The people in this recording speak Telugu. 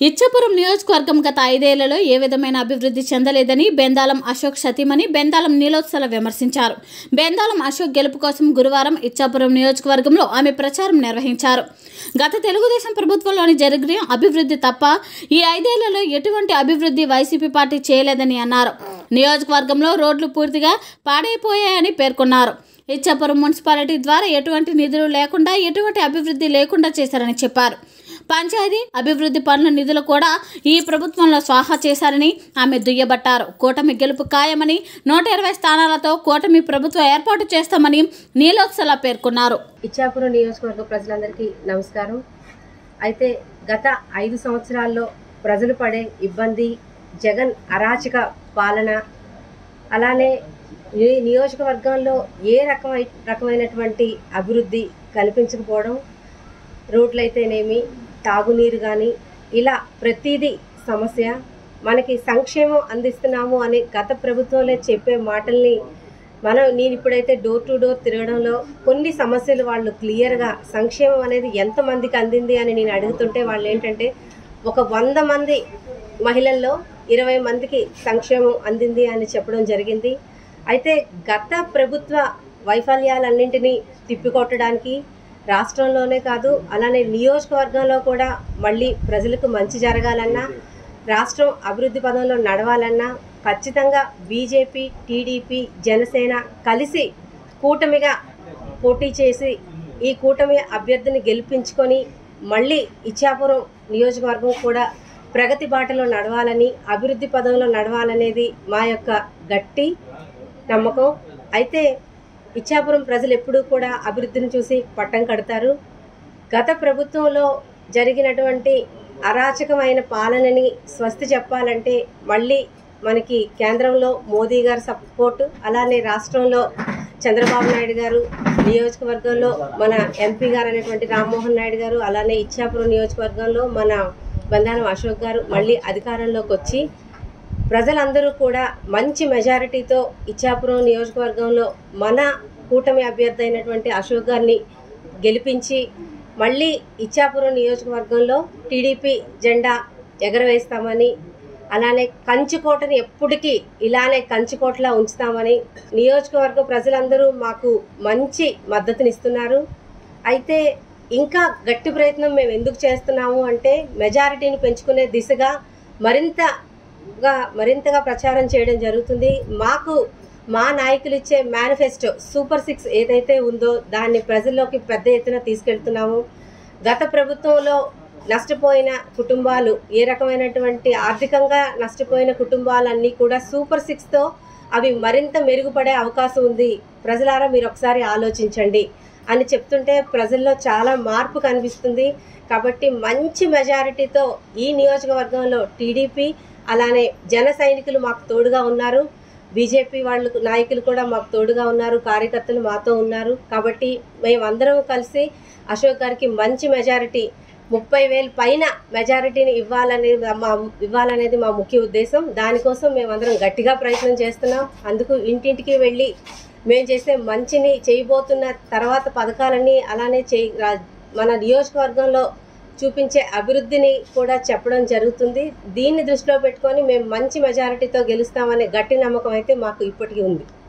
ఇచ్చాపురం నియోజకవర్గం గత ఐదేళ్లలో ఏ విధమైన అభివృద్ధి చెందలేదని బెందాలం అశోక్ సతీమణి బెందాలం నీలోత్సల విమర్శించారు బెందాలం అశోక్ గెలుపు కోసం గురువారం ఇచ్చాపురం నియోజకవర్గంలో ఆమె ప్రచారం నిర్వహించారు గత తెలుగుదేశం ప్రభుత్వంలోని జరిగిన అభివృద్ధి తప్ప ఈ ఐదేళ్లలో ఎటువంటి అభివృద్ధి వైసీపీ పార్టీ చేయలేదని అన్నారు నియోజకవర్గంలో రోడ్లు పూర్తిగా పాడైపోయాయని పేర్కొన్నారు ఇచ్చాపురం మున్సిపాలిటీ ద్వారా ఎటువంటి నిధులు లేకుండా ఎటువంటి అభివృద్ధి లేకుండా చేశారని చెప్పారు పంచాయతీ అభివృద్ధి పనుల నిధులు కూడా ఈ ప్రభుత్వంలో స్వాహా చేశారని ఆమె దుయ్యబట్టారు కూటమి గెలుపు ఖాయమని నూట ఇరవై స్థానాలతో కూటమి ప్రభుత్వం ఏర్పాటు చేస్తామని నీలోత్సల పేర్కొన్నారు ఇచ్చాపురం నియోజకవర్గ ప్రజలందరికీ నమస్కారం అయితే గత ఐదు సంవత్సరాల్లో ప్రజలు పడే ఇబ్బంది జగన్ అరాచక పాలన అలానే ఈ నియోజకవర్గంలో ఏ రకమై రకమైనటువంటి అభివృద్ధి కనిపించకపోవడం రోడ్లైతేనేమి తాగునీరు కానీ ఇలా ప్రతిదీ సమస్య మనకి సంక్షేమం అందిస్తున్నాము అని గత ప్రభుత్వంలో చెప్పే మాటల్ని మనం నేను ఇప్పుడైతే డోర్ టు డోర్ తిరగడంలో కొన్ని సమస్యలు వాళ్ళు క్లియర్గా సంక్షేమం అనేది ఎంతమందికి అందింది అని నేను అడుగుతుంటే వాళ్ళు ఏంటంటే ఒక వంద మంది మహిళల్లో ఇరవై మందికి సంక్షేమం అందింది అని చెప్పడం జరిగింది అయితే గత ప్రభుత్వ వైఫల్యాలన్నింటినీ తిప్పికొట్టడానికి రాష్ట్రంలోనే కాదు అలానే నియోజకవర్గంలో కూడా మళ్ళీ ప్రజలకు మంచి జరగాలన్నా రాష్ట్రం అభివృద్ధి పదంలో నడవాలన్నా ఖచ్చితంగా బీజేపీ టీడీపీ జనసేన కలిసి కూటమిగా పోటీ చేసి ఈ కూటమి అభ్యర్థిని గెలిపించుకొని మళ్ళీ ఇచ్చాపురం నియోజకవర్గం కూడా ప్రగతి బాటలో నడవాలని అభివృద్ధి పదంలో నడవాలనేది మా యొక్క గట్టి నమ్మకం అయితే ఇచ్చాపురం ప్రజలు ఎప్పుడూ కూడా అభివృద్ధిని చూసి పట్టం కడతారు గత ప్రభుత్వంలో జరిగినటువంటి అరాచకమైన పాలనని స్వస్తి చెప్పాలంటే మళ్ళీ మనకి కేంద్రంలో మోదీ గారి సపోర్టు అలానే రాష్ట్రంలో చంద్రబాబు నాయుడు గారు నియోజకవర్గంలో మన ఎంపీ గారు అనేటువంటి రామ్మోహన్ నాయుడు గారు అలానే ఇచ్చాపురం నియోజకవర్గంలో మన బంధానం అశోక్ గారు మళ్ళీ అధికారంలోకి వచ్చి ప్రజలందరూ కూడా మంచి మెజారిటీతో ఇచ్చాపురం నియోజకవర్గంలో మన కూటమి అభ్యర్థి అయినటువంటి అశోక్ గారిని గెలిపించి మళ్ళీ ఇచ్చాపురం నియోజకవర్గంలో టీడీపీ జెండా ఎగరవేస్తామని అలానే కంచుకోటని ఎప్పటికీ ఇలానే కంచుకోటలా ఉంచుతామని నియోజకవర్గ ప్రజలందరూ మాకు మంచి మద్దతునిస్తున్నారు అయితే ఇంకా గట్టి ప్రయత్నం మేము ఎందుకు చేస్తున్నాము అంటే మెజారిటీని పెంచుకునే దిశగా మరింతగా మరింతగా ప్రచారం చేయడం జరుగుతుంది మాకు మా నాయకులు ఇచ్చే మేనిఫెస్టో సూపర్ సిక్స్ ఏదైతే ఉందో దాన్ని ప్రజల్లోకి పెద్ద ఎత్తున తీసుకెళ్తున్నాము గత ప్రభుత్వంలో నష్టపోయిన కుటుంబాలు ఏ రకమైనటువంటి ఆర్థికంగా నష్టపోయిన కుటుంబాలన్నీ కూడా సూపర్ సిక్స్తో అవి మరింత మెరుగుపడే అవకాశం ఉంది ప్రజలారా మీరు ఒకసారి ఆలోచించండి అని చెప్తుంటే ప్రజల్లో చాలా మార్పు కనిపిస్తుంది కాబట్టి మంచి మెజారిటీతో ఈ నియోజకవర్గంలో టీడీపీ అలానే జన సైనికులు మాకు తోడుగా ఉన్నారు బీజేపీ వాళ్ళు నాయకులు కూడా మాకు తోడుగా ఉన్నారు కార్యకర్తలు మాతో ఉన్నారు కాబట్టి మేమందరం కలిసి అశోక్ గారికి మంచి మెజారిటీ ముప్పై వేలు పైన మెజారిటీని ఇవ్వాలనేది మా ఇవ్వాలనేది మా ముఖ్య ఉద్దేశం దానికోసం మేమందరం గట్టిగా ప్రయత్నం చేస్తున్నాం అందుకు ఇంటింటికి వెళ్ళి మేము చేసే మంచిని చేయబోతున్న తర్వాత పథకాలన్నీ అలానే చేయి రా- మన నియోజకవర్గంలో చూపించే అభివృద్ధిని కూడా చెప్పడం జరుగుతుంది దీన్ని దృష్టిలో పెట్టుకొని మేము మంచి మెజారిటీతో గెలుస్తామనే గట్టి నమ్మకం అయితే మాకు ఇప్పటికీ ఉంది